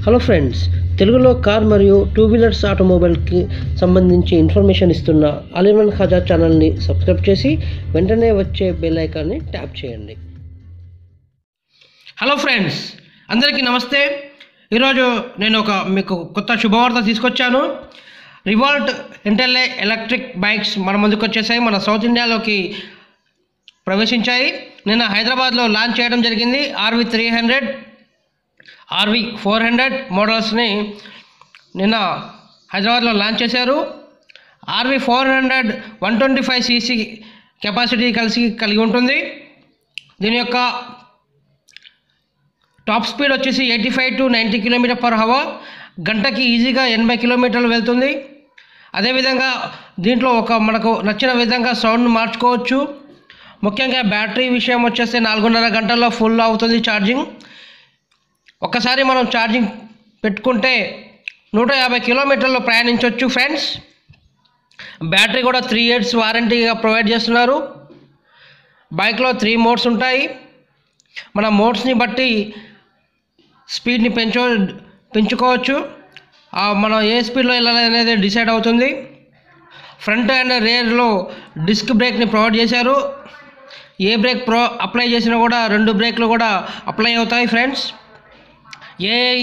hello friends తెలుగులో car మరియు two wheelers ఆటోమొబైల్కి సంబంధించి ఇన్ఫర్మేషన్ ఇస్తున్న అలీమన్ ఖజా ఛానల్ని సబ్స్క్రైబ్ చేసి వెంటనే వచ్చే బెల్ ఐకాన్ని ట్యాప్ చేయండి హలో ఫ్రెండ్స్ అందరికీ నమస్తే ఈరోజు నేను ఒక మీకు కొత్త శుభవార్త తీసుకొచ్చాను రివాల్ట్ ఇంటెల్లే ఎలక్ట్రిక్ బైక్స్ మన ముందుకు వచ్చేసాయి మన సౌత్ ఇండియాలోకి ప్రవేశించాయి నిన్న హైదరాబాద్లో లాంచ్ చేయడం జరిగింది RV three hundred RV four hundred మోడల్స్ని నిన్న హైదరాబాద్లో లాంచ్ చేశారు RV four hundred one twenty five CC capacity కలిసి కలిగి ఉంటుంది దీని యొక్క టాప్ స్పీడ్ వచ్చేసి eighty five to ninety kilometer per hour గంటకి ఈజీగా ఎనభై కిలోమీటర్లు వెళ్తుంది అదేవిధంగా దీంట్లో ఒక మనకు నచ్చిన విధంగా సౌండ్ మార్చుకోవచ్చు ముఖ్యంగా బ్యాటరీ విషయం వచ్చేస్తే నాలుగున్నర గంటల్లో ఫుల్ అవుతుంది ఛార్జింగ్ ఒక్కసారి మనం ఛార్జింగ్ పెట్టుకుంటే నూట యాభై కిలోమీటర్లు ప్రయాణించవచ్చు ఫ్రెండ్స్ బ్యాటరీ కూడా త్రీ ఇయర్స్ వారంటీగా ప్రొవైడ్ చేస్తున్నారు బైక్లో త్రీ మోడ్స్ ఉంటాయి మన మోడ్స్ని బట్టి స్పీడ్ని పెంచు పెంచుకోవచ్చు ఆ మనం ఏ స్పీడ్లో వెళ్ళాలి అనేది డిసైడ్ అవుతుంది ఫ్రంట్ అండ్ రేర్లో డిస్క్ బ్రేక్ని ప్రొవైడ్ చేశారు ఏ బ్రేక్ ప్రో అప్లై చేసినా కూడా రెండు బ్రేక్లు కూడా అప్లై అవుతాయి ఫ్రెండ్స్ ఏఐ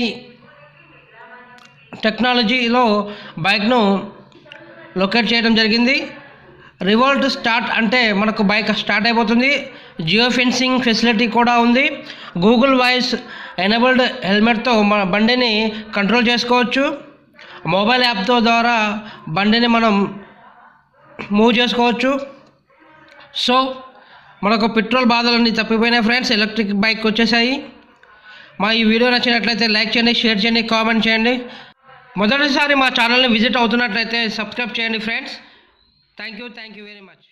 టెక్నాలజీలో బైక్ను లొకేట్ చేయడం జరిగింది రివోల్ట్ స్టార్ట్ అంటే మనకు బైక్ స్టార్ట్ అయిపోతుంది జియో ఫెన్సింగ్ ఫెసిలిటీ కూడా ఉంది గూగుల్ వాయిస్ ఎనేబుల్డ్ హెల్మెట్తో మన బండిని కంట్రోల్ చేసుకోవచ్చు మొబైల్ యాప్తో ద్వారా బండిని మనం మూవ్ చేసుకోవచ్చు సో మనకు పెట్రోల్ బాధలన్నీ తప్పిపోయినాయి ఫ్రెండ్స్ ఎలక్ట్రిక్ బైక్ వచ్చేసాయి మా ఈ వీడియో నచ్చినట్లయితే లైక్ చేయండి షేర్ చేయండి కామెంట్ చేయండి మొదటిసారి మా ఛానల్ని విజిట్ అవుతున్నట్లయితే సబ్స్క్రైబ్ చేయండి friends thank you thank you very much